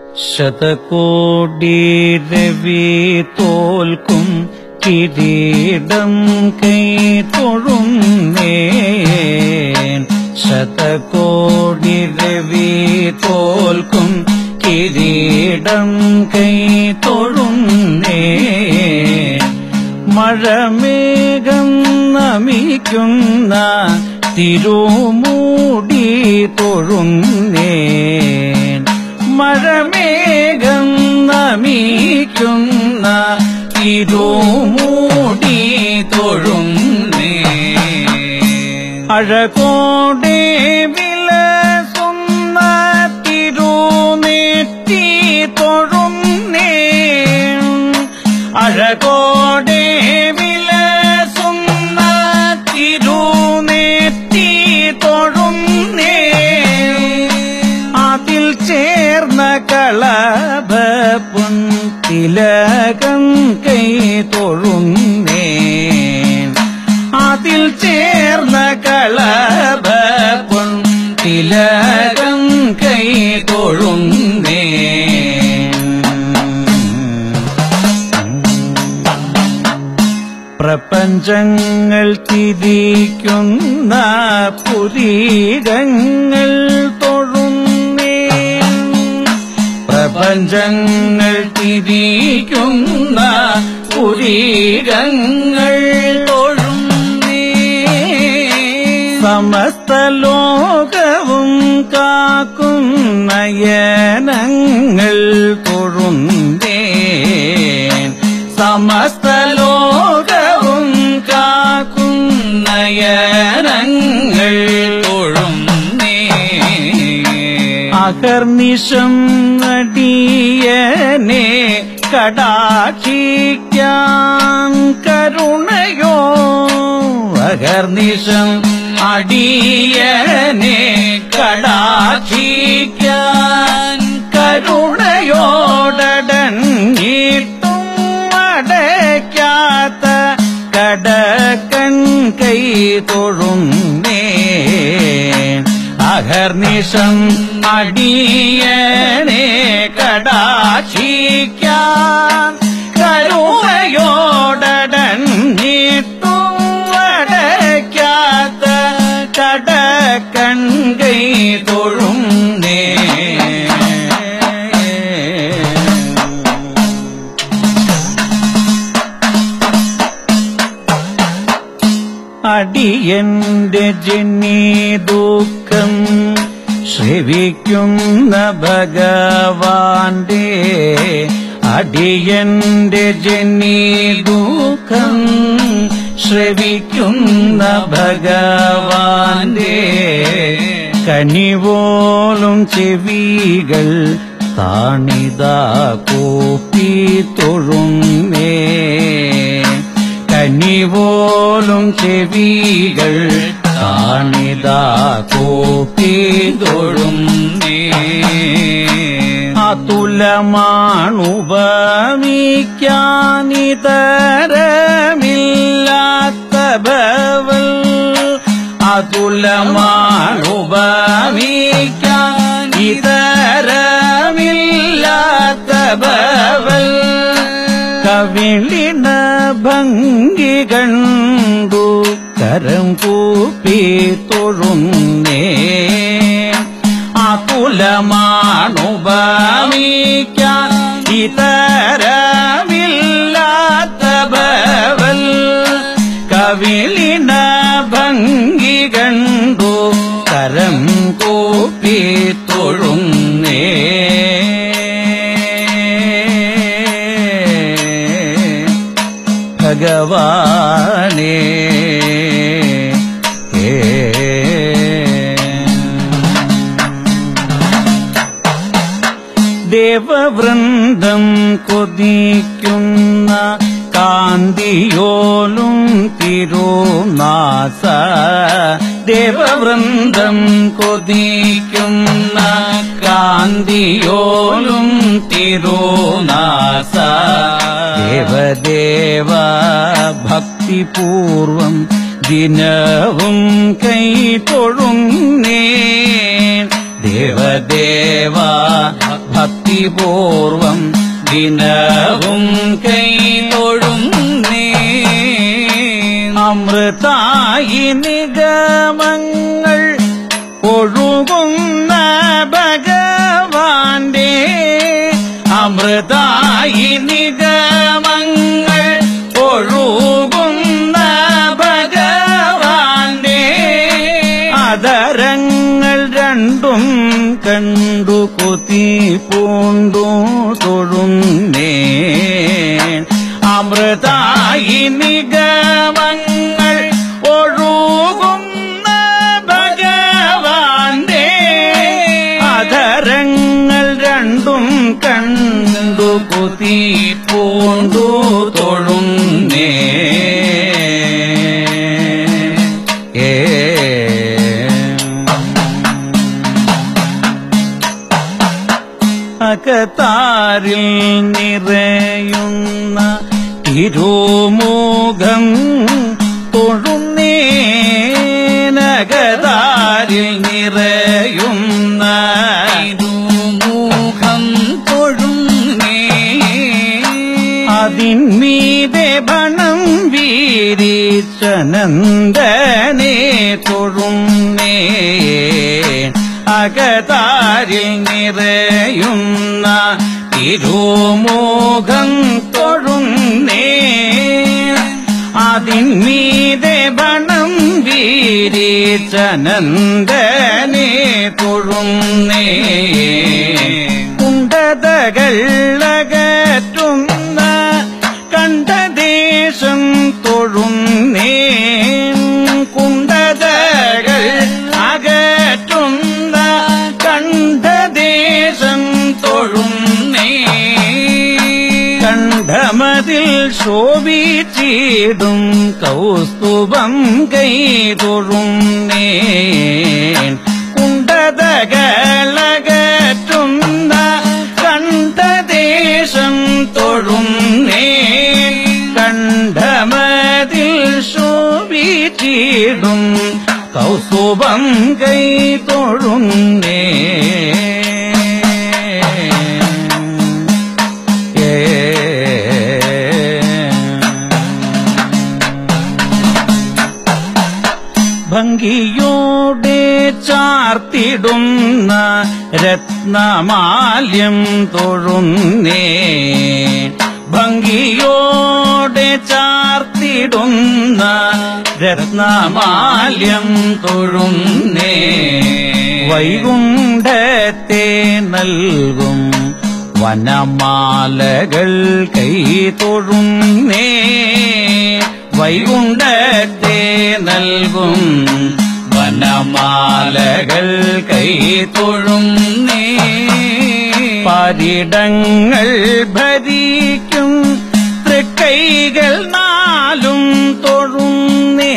ശതകോടി രവി തോൽക്കും കിരീടം കൈ തൊഴുന്നേൻ ശതകോടി രവി തോൽക്കും കിരീടം കൈ തൊഴുന്നേൻ മഴമേഘം നമിക്കുന്ന തിരുമൂടി തൊഴുന്നേൻ മഴമേഘം നമിക്കുന്ന തിരുമൂടി തൊഴുന്നേൻ അഴകോടെ വിലസുന്ന തിരുനെറ്റി തൊഴുന്നേൻ അഴകോടെ വിലസുന്ന തിരുനെറ്റി തൊഴുന്നേ അതിൽ ചേർന്ന കളഭ തിലകം കൈ തൊഴുന്നേ അതിൽ ചേർന്ന കളഭ തിലകം കൈ തൊഴുന്നേ പ്രപഞ്ചങ്ങൾ തിരിക്കുന്ന പുരീകങ്ങൾ തൊഴുന്നേ പ്രപഞ്ചങ്ങൾ തിരിക്കുന്ന പുരീകങ്ങൾ തൊഴുന്നേ സമസ്ത ലോകവും കാക്കും നയനങ്ങൾ തൊഴുന്നേ സമസ്ത ലോകവും കാക്കും നയനങ്ങൾ തൊഴുന്നേ അകർനിശം നടിയനെ കടാക്ഷിക്കാൻ കരുണയോ അകർനിശം അടിയനെ കടാക്ഷിക്കാൻ കരുണയോടടങ്ങിട്ടും അടയ്ക്കാത്ത കടക്കൺ കൈ തൊഴുന്നേ അഹർനിശം അടിയനെ കടാക്ഷിക്കാൻ കരുണയോടടങ്ങിട്ടും അടയ്ക്കാത്ത കടക്കൺ കൈ തൊഴുന്നേ അടിയന്റെ ജന്നി ദുഃഖം ശ്രവിക്കുന്ന ഭഗവാന്റെ അടിയന്റെ ജന്നി ദുഃഖം ശ്രവിക്കുന്ന ഭഗവാന്റെ കനിവോലും ചെവികൾ താണിതാ കൂപ്പി തൊഴുന്നേ കനിവോലും ചെവികൾ കാണിതാ കോപ്പി തൊഴുന്നേ അതുലമാണുപമിക്കാനിതരമില്ലാത്ത ഭവൽ അതുലമാണുപമിക്കാനിതരമില്ലാത്ത ഭവൽ കവിളിന ഭംഗി കണ്ടു കരം കൂപ്പി തൊഴുന്നേ അതുലമാണുപമിക്കാൻ ഇതരമില്ലാത്ത ഭവൽ കവിളിന ഭംഗി കണ്ടു കരം കൂപ്പി തൊഴുന്നേ ഭഗവാനേ ദേവവൃന്ദം കൊതിക്കുന്ന കാന്തിയോലും തിരുനാസ ദേവവൃന്ദം കൊതിക്കുന്ന കാന്തിയോലും തിരുനാസ ദേവദേവ ഭക്തിപൂർവം ദിനവും കൈ തൊഴുന്നേ ദേവദേവ ഭക്തിപൂർവം ദിനവും കൈതൊഴും അമൃതായി നിഗമങ്ങൾ ഒഴുകുന്ന ഭഗവാന്റെ അമൃതായി നിഗമങ്ങൾ ഒഴുകുന്ന ഭഗവാന്റെ അതരങ്ങൾ രണ്ടും കണ്ടു കൊതി പൂണ്ടു തൊഴുന്നേ അമൃതായി നിഗമങ്ങൾ ഒഴുകുന്ന ഭഗവാന്റെ അധരങ്ങൾ രണ്ടും കണ്ടു കൊതി പൂണ്ടു തൊഴുന്നേ ഏ അകത്താരിൽ നിറയുന്ന തിരുമുഖം തൊഴുന്നേനകതാരിൽ നിറയുന്ന തിരുമുഖം തൊഴുന്നേ അതിന്മീതെ ഭണം വീരിച്ചനന്ദനെ തൊഴുന്നേ അകതാരിൽ നിറയുന്ന തിരുമുഖം തൊഴുന്നേ അതിന്മീതെ ഭണം വീരിച്ചനന്ദനെ തൊഴുന്നേ കുണ്ടതകൾ അകറ്റുന്ന കണ്ടദേശം തൊഴുന്നേ കുണ്ടതകൾ അകറ്റുന്ന കണ്ടദേശം തൊഴുന്നേ കണ്ഠമതിൽ ശോഭിച്ചിടും കൗസ്തുഭം കൈ തൊഴുന്നേ കുണ്ടതകളകറ്റുന്ന കണ്ഠദേശം തൊഴുന്നേ കണ്ഠമതിൽ ശോഭിച്ചിടും കൗസ്തുഭം കൈ തൊഴുന്നേ ഏ ഭംഗിയോടെ ചാർത്തിടുന്ന രത്നമാല്യം തൊഴുന്നേ ഭംഗിയോടെ ചാർത്തിടുന്ന രത്നമാല്യം തൊഴുന്നേ വൈകുണ്ഠത്തെ നൽകും വനമാലകൾ കൈ തൊഴുന്നേ വൈകുണ്ഠത്തെ നൽകും വനമാലകൾ കൈ തൊഴുന്നേ പാരിടങ്ങൾ ഭരിക്കും തൃക്കൈകൾ നാലും തൊഴുന്നേ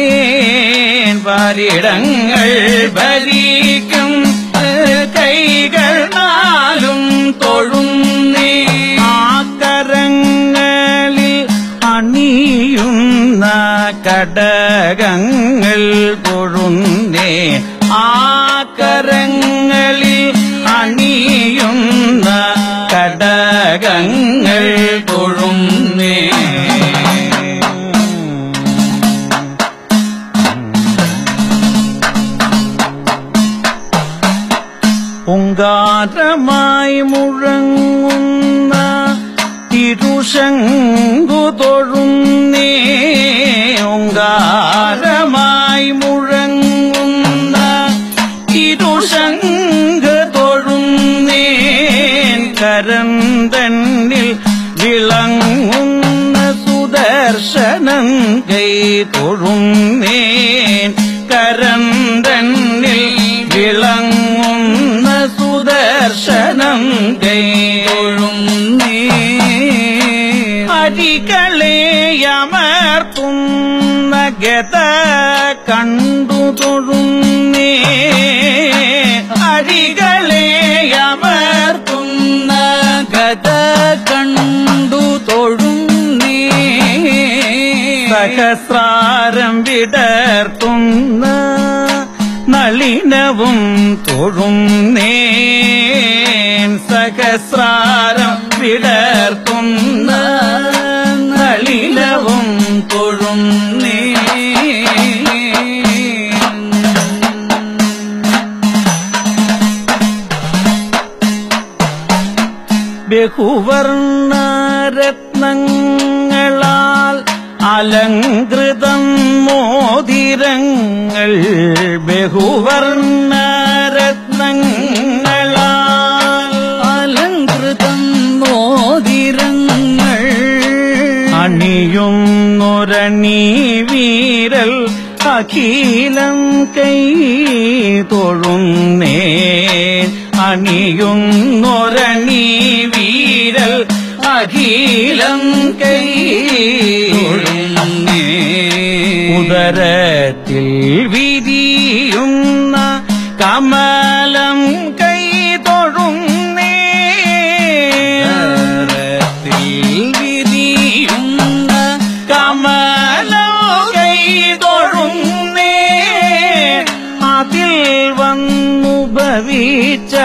പാരിടങ്ങൾ ഭരിക്കും കൈകൾ നാലും തൊഴുന്നേ ആ കരങ്ങളിൽ അണിയുന്ന കടകങ്ങൾ തൊഴുന്നേ ആ കരങ്ങളിൽ അണിയുന്ന കടകങ്ങൾ തൊഴുന്നേ പൊങ്കാരമായി മുഴങ്ങുന്ന തിരുശങ്കു തൊഴുന്നേ ഓങ്കാരമായി മുഴങ്ങുന്ന തിരുശങ്ക് തൊഴുന്നേ കരം തന്നിൽ വിളങ്ങുന്ന സുദർശനം കൈ തൊഴുന്നേ കരം തന്നിൽ വിളങ്ങുന്ന സുദർശനം കൈ തൊഴുന്നേ അരികളെ അമർത്തുന്ന ഗത കണ്ടു തൊഴുന്നേ അരികളെ അമർത്തുന്ന ഗത കണ്ടു തൊഴുന്നേ സഹസ്രാരം വിടർത്തുന്ന നളിനവും തൊഴുന്നേ സഹ സഹസ്രാരം വിടർത്തുന്ന നളിലവും തൊഴുന്നേ ബഹുവർണരത്നങ്ങളാൽ അലങ്കൃതം മോതിരങ്ങൾ ബഹുവർണരത്നങ്ങളാൽ അലങ്കൃതം മോതിരങ്ങൾ അണിയും നൊരണി വീരൽ അഖിലം കൈ തൊഴുന്നേ അണിയും നൊരണി വീരൽ അഖിലം കൈ തൊഴുന്നേ ഉദരത്തിൽ വിരിയുന്ന കമലം കൈ തൊഴുന്നേ ഉദരത്തിൽ വിരിയുന്ന കമലം കൈ തൊഴുന്നേ അതിൽ വന്നു ഭവിച്ച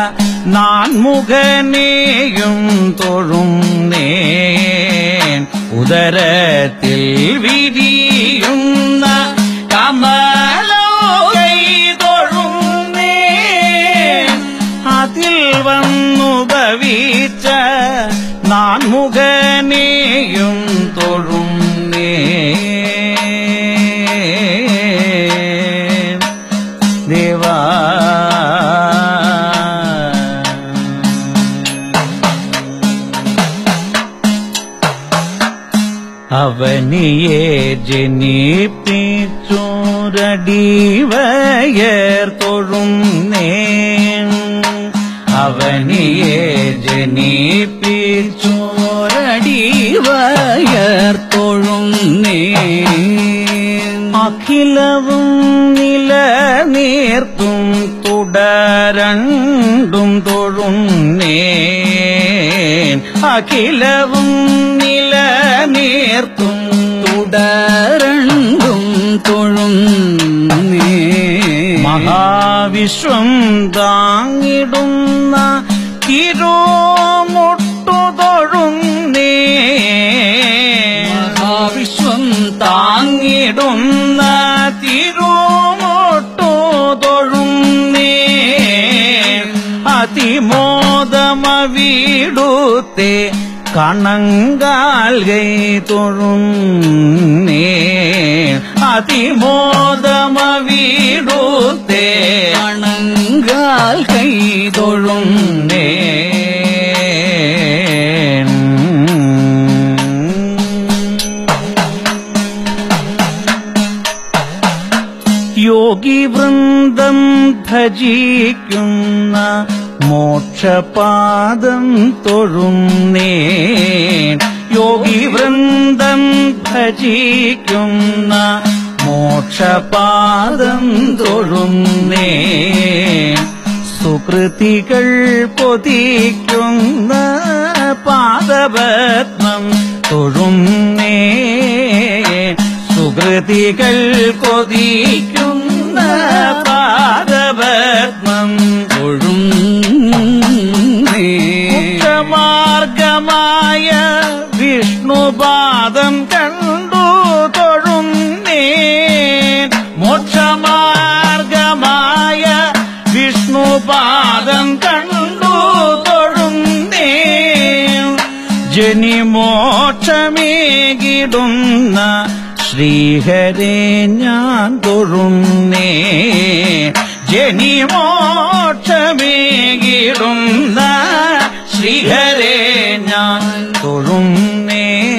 നാൻമുഖനെയും തൊഴുന്നേ ഉദരത്തിൽ വിരിയുന്ന കമലോ കൈ തൊഴുന്നേ അതിൽ വന്നു ഭവിച്ച നാൻമുഖനെയും തൊഴുന്നേ ദേവാ അവനിയെ ജനിപ്പിച്ചോരടിവയർ തൊഴുന്നേ അവനിയെ ജനിപ്പിച്ചോരടിവയർ തൊഴുന്നേ അഖിലവും നിലനീർത്തും തുടരണ്ടും തൊഴുന്നേ അഖിലവും നിലനീർത്തും തുടരണ്ടും തൊഴുന്നേ മഹാവിശ്വം താങ്ങിടുന്ന തിരുമുട്ടു തൊഴുന്നേ മഹാവിശ്വം താങ്ങിടുന്ന തിരുമുട്ടു തൊഴുന്നേ അതിമോദമവിടുത്തെ കണങ്കാൽകൈ തൊഴുന്നേ അതിമോദമവിടുത്തെ അണങ്കാൽ കൈ തൊഴുന്നേ യോഗി വൃന്ദം ഭജിക്കുന്ന മോക്ഷപാദം തൊഴുന്നേ യോഗി വൃന്ദം ഭജിക്കുന്ന മോക്ഷപാദം തൊഴുന്നേ സുകൃതികൾ പൊതിക്കുന്ന പാദപത്മം തൊഴുന്നേ സുകൃതികൾ കൊതിക്കുന്ന പാദപത്മം തൊഴുന്നേ മാർഗമായ വിഷ്ണുപാദം കണ്ടു തൊഴുന്നേ മോക്ഷമാർഗമായ വിഷ്ണുപാദം കണ്ടു തൊഴുന്നേ ജനിമോക്ഷമേകിടുന്ന ശ്രീഹരെ ഞാൻ തൊഴുന്നേ ജനിമോക്ഷമേകിടുന്ന ശ്രീഹരെ ഞാൻ തൊഴുന്നേ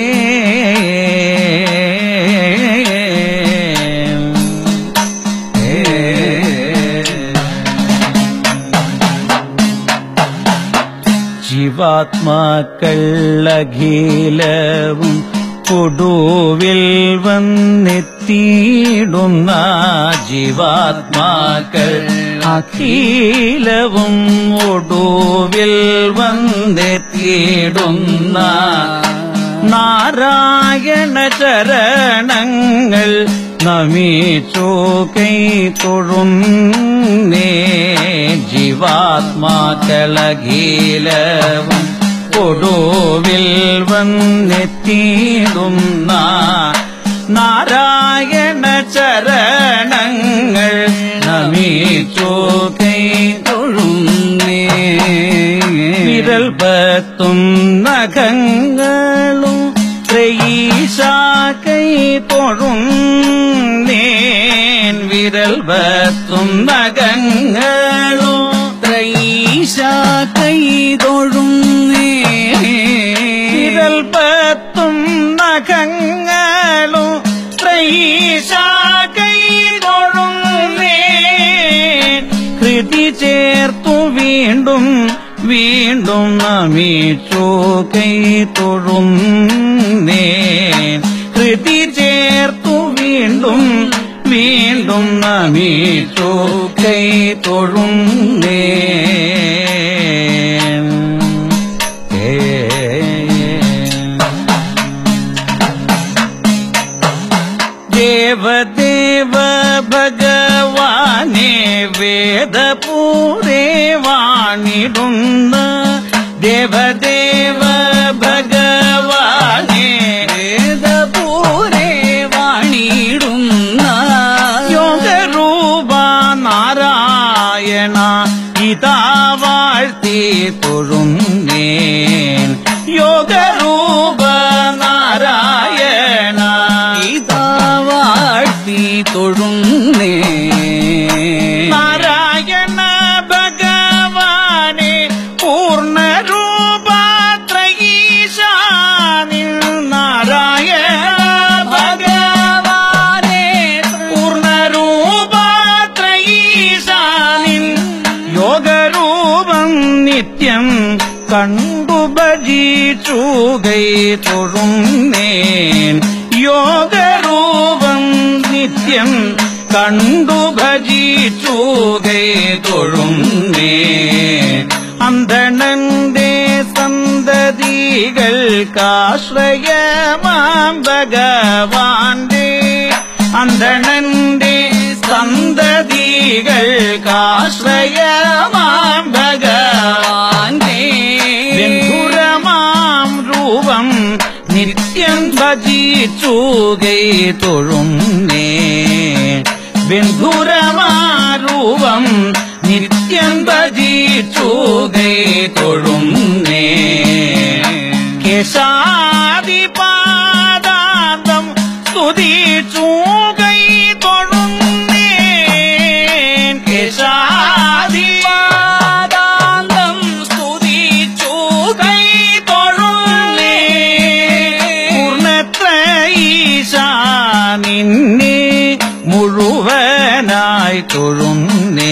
ജീവാത്മാക്കളഖിലവും കൊടുവിൽ വന്നെത്തിയിടുന്ന ജീവാത്മാക്കൾ അഖിലവും ഒടുവിൽ വന്നെത്തിയിടുന്ന നാരായണ ചരണങ്ങൾ നമിച്ചോ കൈ തൊഴുന്നേ ജീവ ജീവാത്മാക്കളകീലവും ഒടുവിൽ വന്നെത്തിയിടുന്ന നാരായണ ചരണങ്ങൾ നമിച്ചു കൈ തൊഴുന്നേ വിരൽ പത്തും നഖങ്ങളും ത്രയീശാക്കൈ തൊഴും നേൻ വിരൽ പത്തും നഖങ്ങളും ത്രൈശ കൈ തൊഴുന്നേ വിരൽ പത്തും നഖങ്ങളും ത്രയീശാക്കൈ തൊഴും നേൻ കൃതി ചേർത്തു വീണ്ടും വീണ്ടും നമിച്ചു കൈ തൊഴും നേൻ കൃതി ചേർത്തു വീണ്ടും വീണ്ടും നമിച്ചു കൈ തൊഴും നേൻ ഏ ദേവദേവ ഭഗവാനെ വേദപൂരേ വാണിടുന്ന ദേവദേവ ഭഗവാനെ വേദപൂരേ വാണിടുന്ന യോഗരൂപ നാരായണ ഇതാ വാഴ്ത്തി തൊഴുന്നേൻ യോഗരൂപ നാരായണ ഇതാ വാഴ്ത്തി തൊഴുന്നേ നാരായണ ഭഗവാനെ പൂർണ്ണരൂപത്രയീശാനിൽ നാരായണ ഭഗവാനെ പൂർണ്ണരൂപത്രയീശാനിൽ യോഗരൂപം നിത്യം കണ്ടു ഭജിച്ചുകൈ തൊഴുന്നേൻ യോഗരൂപം നിത്യം കണ്ടു ഭജിച്ചുകൈ തൊഴുന്നേ അന്ധണന്റെ സന്തതികൾക്കാശ്രയമാം ഭഗവാന്റെ അന്ധണന്റെ സന്തതികൾക്കാശ്രയമാം ഭഗവാന്റെ ബന്ധുരമാം രൂപം നിത്യം ഭജിച്ചുകൈ തൊഴുന്നേ ബന്ധുരമാരൂപം നിത്യം ഭജിച്ചുകൈ തൊഴുന്നേ കേശാദിപാദാന്തം സ്തുതിച്ചുകൈ തൊഴുന്നേ കേശാദിപാദാന്തം സ്തുതിച്ചുകൈ തൊഴുന്നേ പൂർണ്ണത്രയീശ നിന്നെ മുഴുവനായി തൊഴുന്നേ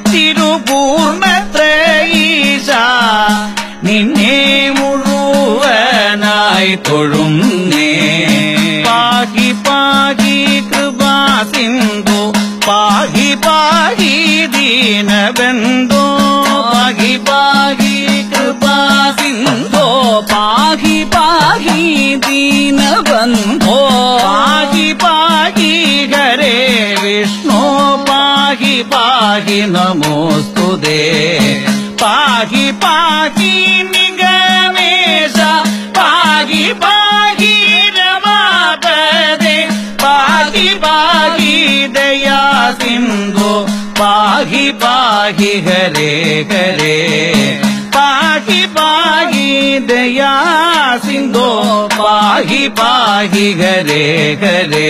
തിരുപൂർണത്രയീശ നിന്നെ മുഴുവനായി തൊഴുന്നേ പാഹി പാഹി കൃപാ സിന്ധു പാഹി പാഹി ദീനബന്ധോ പാഹി പാഹി കൃപാ സിന്ധോ പാഹി പാഹി ദീനബന്ധോ പാഹി പാഹി ഹരേ വിഷ്ണു പാഹി പാഹി നമോസ്തുതേ പാഹി പാഹി നിഗമേശ പാഹി പാഹി രമാപദേ പാഹി പാഹി ദയാ സിന്ധു പാഹി പാഹി ഹരേ ഹരേ പാഹി പാഹി ദയാ സിന്ധോ പാഹി പാഹി ഹരേ ഹരേ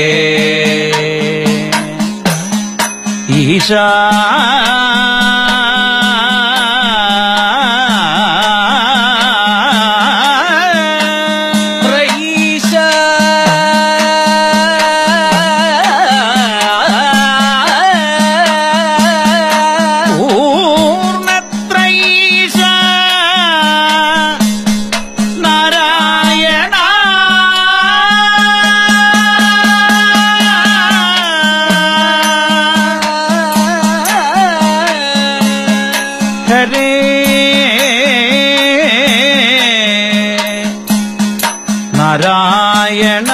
ഈശാ പ്രൈശ പൂർണത്രയീശ നാരായണ ഹരേ നാരായണ